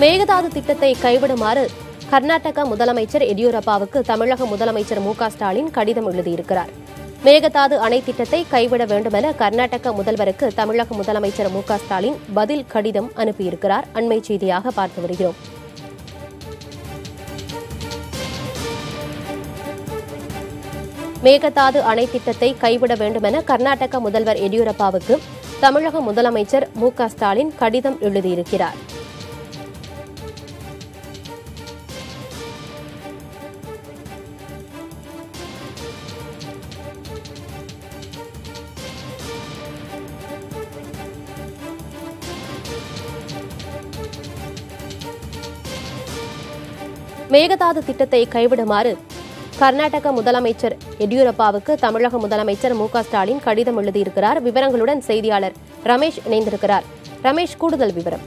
மேகதாது திட்டத்தை கைவிடுமாறு கர்நாடக முதலமைச்சர் எடியூரப்பாவுக்கு தமிழக முதலமைச்சர் மு க ஸ்டாலின் கடிதம் எழுதியிருக்கிறார் மேகதாது அணை திட்டத்தை கைவிட வேண்டுமென கர்நாடக முதல்வருக்கு தமிழக முதலமைச்சர் மு க ஸ்டாலின் பதில் கடிதம் அனுப்பியிருக்கிறார் அண்மை செய்தியாக பார்த்து வருகிறோம் மேகதாது அணை திட்டத்தை கைவிட வேண்டுமென கர்நாடக முதல்வர் எடியூரப்பாவுக்கு தமிழக முதலமைச்சர் மு க ஸ்டாலின் கடிதம் எழுதியிருக்கிறார் மேகதாது திட்டத்தை கைவிடுமாறு கர்நாடக முதலமைச்சர் எடியூரப்பாவுக்கு தமிழக முதலமைச்சர் மு க ஸ்டாலின் கடிதம் எழுதியிருக்கிறார் விவரங்களுடன் செய்தியாளர் ரமேஷ் இணைந்திருக்கிறார் ரமேஷ் கூடுதல் விவரம்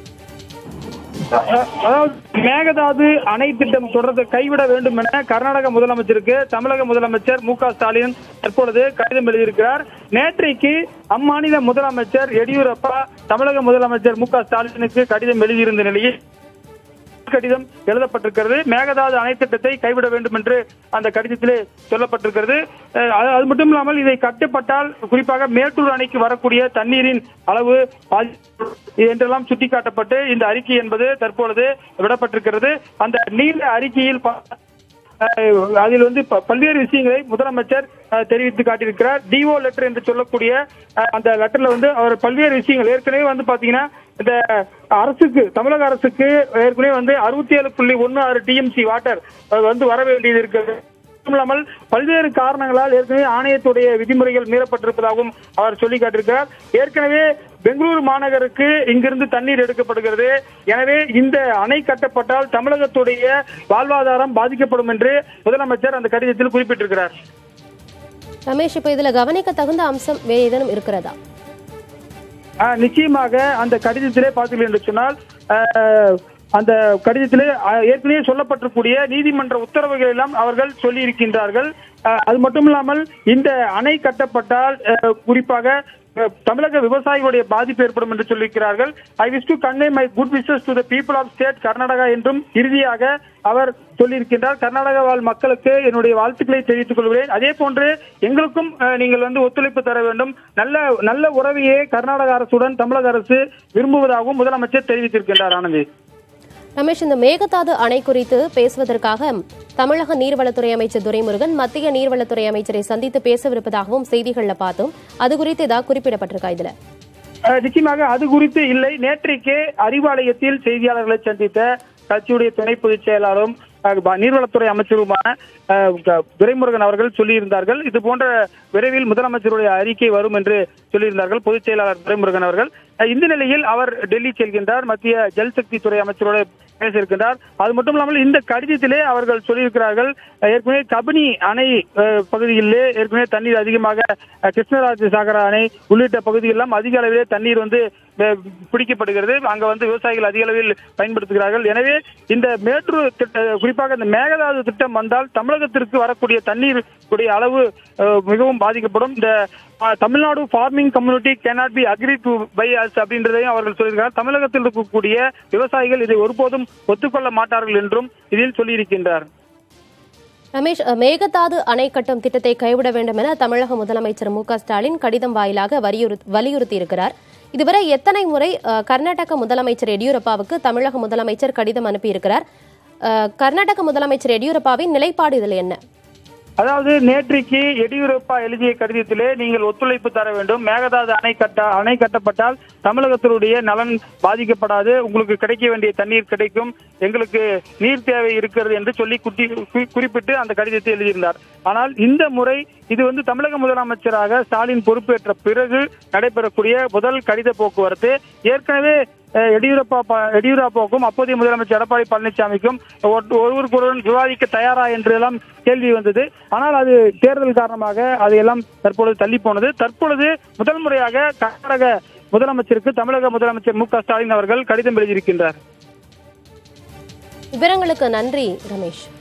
அதாவது மேகதாது அணை திட்டம் தொடர்ந்து கைவிட வேண்டும் என கர்நாடக முதலமைச்சருக்கு தமிழக முதலமைச்சர் மு க ஸ்டாலின் தற்பொழுது கடிதம் எழுதியிருக்கிறார் நேற்றைக்கு அம்மாநில முதலமைச்சர் எடியூரப்பா தமிழக முதலமைச்சர் மு க ஸ்டாலினுக்கு கடிதம் எழுதியிருந்த நிலையில் கடிதம் எழுதப்பட்டிருக்கிறது மேகதாது அணை திட்டத்தை கைவிட வேண்டும் என்று அந்த கடிதத்திலே சொல்லப்பட்டிருக்கிறது அஹ் அது அது மட்டும் இல்லாமல் இதை கட்டுப்பட்டால் குறிப்பாக மேட்டூர் அணைக்கு வரக்கூடிய தண்ணீரின் அளவு பாதி- என்றெல்லாம் சுட்டிக்காட்டப்பட்டு இந்த அறிக்கை என்பது தற்பொழுது விடப்பட்டிருக்கிறது அந்த நீண்ட அறிக்கையில் பா- அஹ் அதில் வந்து ப- பல்வேறு விஷயங்களை முதலமைச்சர் அஹ், தெரிவித்து காட்டியிருக்கிறார் டிஓ லெட்டர் என்று சொல்லக்கூடிய அஹ், அந்த லெட்டர்ல வந்து அவர் பல்வேறு விஷயங்கள் ஏற்கனவே வந்து பாத்தீங்கன்னா இந்த அரசுக்கு தமிழக அரசுக்கு ஏற்கனவே வந்து அறுபத்தி ஏழு புள்ளி ஒன்னு ஆறு டிஎம்சி வாட்டர் வந்து வர வேண்டியது இருக்கிறது மட்டும் இல்லாமல் பல்வேறு காரணங்களால் ஏற்கனவே ஆணையத்துடைய விதிமுறைகள் மீறப்பட்டிருப்பதாகவும் அவர் சொல்லி காட்டியிருக்கிறார் ஏற்கனவே பெங்களூரு மாநகருக்கு இங்கிருந்து தண்ணீர் எடுக்கப்படுகிறது எனவே இந்த அணை கட்டப்பட்டால் தமிழகத்துடைய வாழ்வாதாரம் பாதிக்கப்படும் என்று முதலமைச்சர் அந்த கடிதத்தில் குறிப்பிட்டிருக்கிறார் ரமேஷ் இப்ப இதுல கவனிக்க தகுந்த அம்சம் வேறு ஏதேனும் இருக்கிறதா ஆஹ் நிச்சயமாக அந்த கடிதத்திலே பார்த்தீர்கள் என்று சொன்னால் ஆஹ், அந்த கடிதத்திலே ஆஹ், ஏற்கனவே சொல்லப்பட்டிருக்கூடிய நீதிமன்ற உத்தரவுகள் எல்லாம் அவர்கள் சொல்லி இருக்கின்றார்கள் ஆஹ், அது மட்டும் இல்லாமல் இந்த அணை கட்டப்பட்டால் ஆஹ், குறிப்பாக ஆஹ், தமிழக விவசாயிகளுடைய பாதிப்பு ஏற்படும் என்று சொல்லியிருக்கிறார்கள் I wish to convey my good wishes to the people of state Karnataka என்றும் இறுதியாக அவர் சொல்லியிருக்கின்றார் கர்நாடகா வாழ் மக்களுக்கு என்னுடைய வாழ்த்துக்களை தெரிவித்துக் கொள்கிறேன் அதே போன்று எங்களுக்கும் அஹ், நீங்கள் வந்து ஒத்துழைப்பு தர வேண்டும் நல்ல நல்ல உறவையே கர்நாடக அரசுடன் தமிழக அரசு விரும்புவதாகவும் முதலமைச்சர் தெரிவித்திருக்கின்றார் ஆனந்தி ரமேஷ் இந்த மேகதாது அணை குறித்து பேசுவதற்காக தமிழக நீர்வளத்துறை அமைச்சர் துரைமுருகன் மத்திய நீர்வளத்துறை அமைச்சரை சந்தித்து பேசவிருப்பதாகவும் செய்திகள்ல பார்த்தோம் அது குறித்து ஏதாவது குறிப்பிடப்பட்டிருக்கா இதுல அஹ், நிச்சயமாக அது குறித்து இல்லை நேற்றைக்கு அறிவாலயத்தில் செய்தியாளர்களை சந்தித்த கட்சியுடைய துணை பொதுச் செயலாளரும் அஹ், ப- நீர்வளத்துறை அமைச்சருமான அஹ், க- துரைமுருகன் அவர்கள் சொல்லியிருந்தார்கள் இது போன்ற விரைவில் முதலமைச்சருடைய அறிக்கை வரும் என்று சொல்லியிருந்தார்கள் பொதுச் செயலாளர் துரைமுருகன் அவர்கள் அஹ், இந்த நிலையில் அவர் டெல்லி செல்கின்றார் மத்திய ஜல்சக்தி துறை அமைச்சரோடு பேச இருக்கின்றார் அது மட்டும் இல்லாமல் இந்த கடிதத்திலே அவர்கள் சொல்லியிருக்கிறார்கள் அஹ், ஏற்கனவே கபினி அணை அஹ், பகுதியிலே ஏற்கனவே தண்ணீர் அதிகமாக அஹ், கிருஷ்ணராஜ சாகர அணை உள்ளிட்ட பகுதியெல்லாம் அதிக அளவிலே தண்ணீர் வந்து அஹ், பிடிக்கப்படுகிறது அங்க வந்து விவசாயிகள் அதிக அளவில் பயன்படுத்துகிறார்கள் எனவே இந்த மேட்டூர் திட்ட குறிப்பாக இந்த மேகதாது திட்டம் வந்தால் தமிழகத்திற்கு வரக்கூடிய தண்ணீர் உடைய அளவு அஹ், மிகவும் பாதிக்கப்படும் இந்த அஹ், Tamil Nadu farming community cannot be agree to buy us அப்படின்றதையும் அவர்கள் சொல்லியிருக்கிறார் தமிழகத்தில் இருக்கக்கூடிய விவசாயிகள் இதை ஒருபோதும் ஒத்துக்கொள்ள மாட்டார்கள் என்றும் இதில் சொல்லியிருக்கின்றார் ரமேஷ் அஹ், மேகதாது அணை கட்டும் திட்டத்தை கைவிட வேண்டும் என தமிழக முதலமைச்சர் மு க ஸ்டாலின் கடிதம் வாயிலாக வலியுறுத்தி வலியுறுத்தியிருக்கிறார் இதுவரை எத்தனை முறை அஹ், கர்நாடக முதலமைச்சர் எடியூரப்பாவுக்கு தமிழக முதலமைச்சர் கடிதம் அனுப்பியிருக்கிறார் அஹ், கர்நாடக முதலமைச்சர் எடியூரப்பாவின் நிலைப்பாடு இதில் என்ன அதாவது நேற்றைக்கு எடியூரப்பா எழுதிய கடிதத்திலே நீங்கள் ஒத்துழைப்பு தர வேண்டும் மேகதாது அணை கட்ட அணை கட்டப்பட்டால் தமிழகத்தினுடைய நலன் பாதிக்கப்படாது உங்களுக்கு கிடைக்க வேண்டிய தண்ணீர் கிடைக்கும் எங்களுக்கு நீர் தேவை இருக்கிறது என்று சொல்லி குட்டி கு- குறிப்பிட்டு அந்த கடிதத்தை எழுதியிருந்தார் ஆனால் இந்த முறை இது வந்து தமிழக முதலமைச்சராக ஸ்டாலின் பொறுப்பேற்ற பிறகு நடைபெறக்கூடிய முதல் கடித போக்குவரத்து ஏற்கனவே அஹ், எடியூரப்பா ப- எடியூரப்பாவுக்கும் அப்போதைய முதலமைச்சர் எடப்பாடி பழனிசாமிக்கும் ஒருவருக்கு ஒருவருக்கொருவர் விவாதிக்க தயாரா என்று எல்லாம் கேள்வி வந்தது ஆனால் அது தேர்தல் காரணமாக அதையெல்லாம் தற்பொழுது தள்ளி போனது தற்பொழுது முதல் முறையாக கர்நாடக முதலமைச்சருக்கு தமிழக முதலமைச்சர் மு க ஸ்டாலின் அவர்கள் கடிதம் எழுதியிருக்கின்றார் விவரங்களுக்கு நன்றி ரமேஷ்